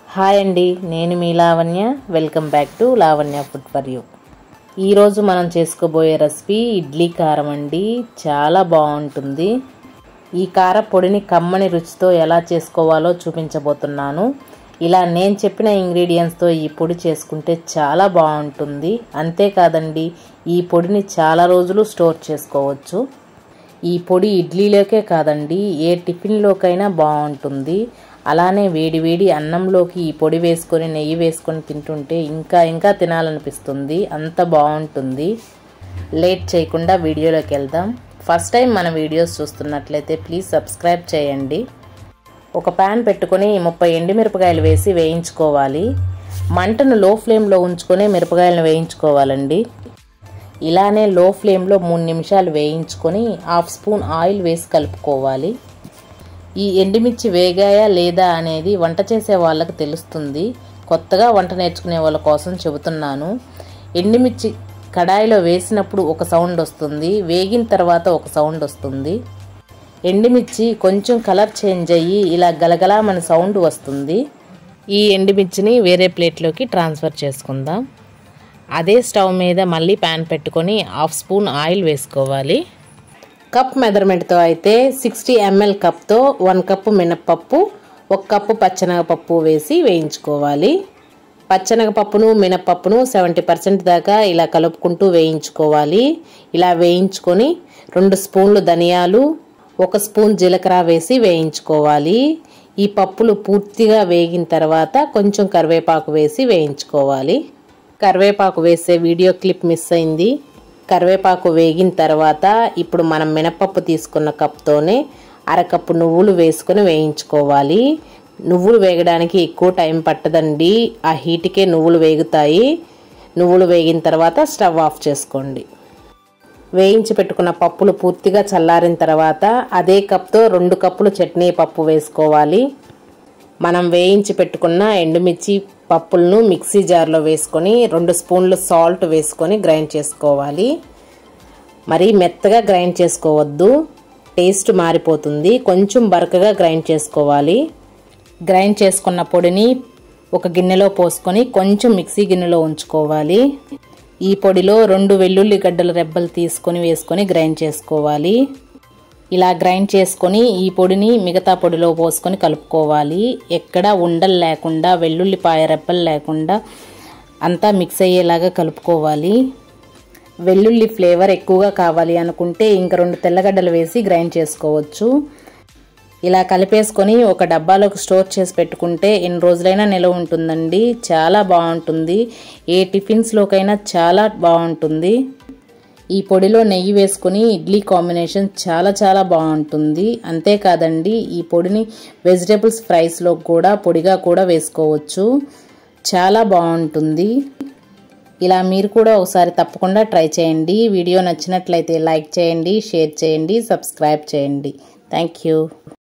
hi అండి నేను మీ Lavanya welcome back to Lavanya food for you ఈరోజు మనం చేసుకోబోయే రెసిపీ ఇడ్లీ కారం అండి చాలా బాగుంటుంది ఈ కార పొడిని కమ్మని రుచితో ఎలా చేసుకోవాలో చూపించబోతున్నాను ఇలా నేను చెప్పిన ఇంగ్రీడియంట్స్తో ఈ పొడి చేసుకుంటే చాలా బాగుంటుంది అంతేకాదండి ఈ పొడిని చాలా రోజులు స్టోర్ చేసుకోవచ్చు ఈ పొడి ఇడ్లీలోకే కాదండి ఏ టిఫిన్లోకైనా బాగుంటుంది అలానే వేడి వేడి అన్నంలోకి ఈ పొడి వేసుకొని నెయ్యి వేసుకొని తింటుంటే ఇంకా ఇంకా తినాలనిపిస్తుంది అంత బాగుంటుంది లేట్ చేయకుండా వీడియోలోకి వెళ్దాం ఫస్ట్ టైం మన వీడియోస్ చూస్తున్నట్లయితే ప్లీజ్ సబ్స్క్రైబ్ చేయండి ఒక ప్యాన్ పెట్టుకొని ముప్పై ఎండుమిరపకాయలు వేసి వేయించుకోవాలి మంటను లో ఫ్లేమ్లో ఉంచుకొని మిరపకాయలను వేయించుకోవాలండి ఇలానే లో ఫ్లేమ్లో మూడు నిమిషాలు వేయించుకొని హాఫ్ స్పూన్ ఆయిల్ వేసి కలుపుకోవాలి ఈ ఎండుమిర్చి వేగాయా లేదా అనేది వంట చేసే వాళ్ళకి తెలుస్తుంది కొత్తగా వంట నేర్చుకునే వాళ్ళ కోసం చెబుతున్నాను ఎండుమిర్చి కడాయిలో వేసినప్పుడు ఒక సౌండ్ వస్తుంది వేగిన తర్వాత ఒక సౌండ్ వస్తుంది ఎండుమిర్చి కొంచెం కలర్ చేంజ్ అయ్యి ఇలా గలగలా మన సౌండ్ వస్తుంది ఈ ఎండుమిర్చిని వేరే ప్లేట్లోకి ట్రాన్స్ఫర్ చేసుకుందాం అదే స్టవ్ మీద మళ్ళీ ప్యాన్ పెట్టుకొని హాఫ్ స్పూన్ ఆయిల్ వేసుకోవాలి కప్ మెజర్మెంట్తో అయితే సిక్స్టీ ఎంఎల్ కప్తో వన్ కప్పు మినప్పప్పు ఒక కప్పు పచ్చనగపప్పు వేసి వేయించుకోవాలి పచ్చనగపప్పును మినప్పప్పును సెవెంటీ పర్సెంట్ దాకా ఇలా కలుపుకుంటూ వేయించుకోవాలి ఇలా వేయించుకొని రెండు స్పూన్లు ధనియాలు ఒక స్పూన్ జీలకర్ర వేసి వేయించుకోవాలి ఈ పప్పులు పూర్తిగా వేగిన తర్వాత కొంచెం కరివేపాకు వేసి వేయించుకోవాలి కరివేపాకు వేసే వీడియో క్లిప్ మిస్ అయింది కరివేపాకు వేగిన తర్వాత ఇప్పుడు మనం మినపప్పు తీసుకున్న కప్తోనే అరకప్పు నువ్వులు వేసుకొని వేయించుకోవాలి నువ్వులు వేగడానికి ఎక్కువ టైం పట్టదండి ఆ హీట్కే నువ్వులు వేగుతాయి నువ్వులు వేగిన తర్వాత స్టవ్ ఆఫ్ చేసుకోండి వేయించి పెట్టుకున్న పప్పులు పూర్తిగా చల్లారిన తర్వాత అదే కప్తో రెండు కప్పులు చట్నీ పప్పు వేసుకోవాలి మనం వేయించి పెట్టుకున్న ఎండుమిర్చి పప్పులను మిక్సీ జార్లో వేసుకొని రెండు స్పూన్లు సాల్ట్ వేసుకొని గ్రైండ్ చేసుకోవాలి మరీ మెత్తగా గ్రైండ్ చేసుకోవద్దు టేస్ట్ మారిపోతుంది కొంచెం బరకగా గ్రైండ్ చేసుకోవాలి గ్రైండ్ చేసుకున్న పొడిని ఒక గిన్నెలో పోసుకొని కొంచెం మిక్సీ గిన్నెలో ఉంచుకోవాలి ఈ పొడిలో రెండు వెల్లుల్లి గడ్డల రెబ్బలు తీసుకొని వేసుకొని గ్రైండ్ చేసుకోవాలి ఇలా గ్రైండ్ చేసుకొని ఈ పొడిని మిగతా పొడిలో పోసుకొని కలుపుకోవాలి ఎక్కడ ఉండలు లేకుండా వెల్లుల్లిపాయ రెప్పలు లేకుండా అంతా మిక్స్ అయ్యేలాగా కలుపుకోవాలి వెల్లుల్లి ఫ్లేవర్ ఎక్కువగా కావాలి అనుకుంటే ఇంక రెండు తెల్లగడ్డలు వేసి గ్రైండ్ చేసుకోవచ్చు ఇలా కలిపేసుకొని ఒక డబ్బాలోకి స్టోర్ చేసి పెట్టుకుంటే ఎన్ని రోజులైనా నిలవ ఉంటుందండి చాలా బాగుంటుంది ఏ టిఫిన్స్లోకైనా చాలా బాగుంటుంది ఈ పొడిలో నెయ్యి వేసుకుని ఇడ్లీ కాంబినేషన్ చాలా చాలా బాగుంటుంది అంతేకాదండి ఈ పొడిని వెజిటేబుల్స్ ఫ్రైస్లో కూడా పొడిగా కూడా వేసుకోవచ్చు చాలా బాగుంటుంది ఇలా మీరు కూడా ఒకసారి తప్పకుండా ట్రై చేయండి వీడియో నచ్చినట్లయితే లైక్ చేయండి షేర్ చేయండి సబ్స్క్రైబ్ చేయండి థ్యాంక్ యూ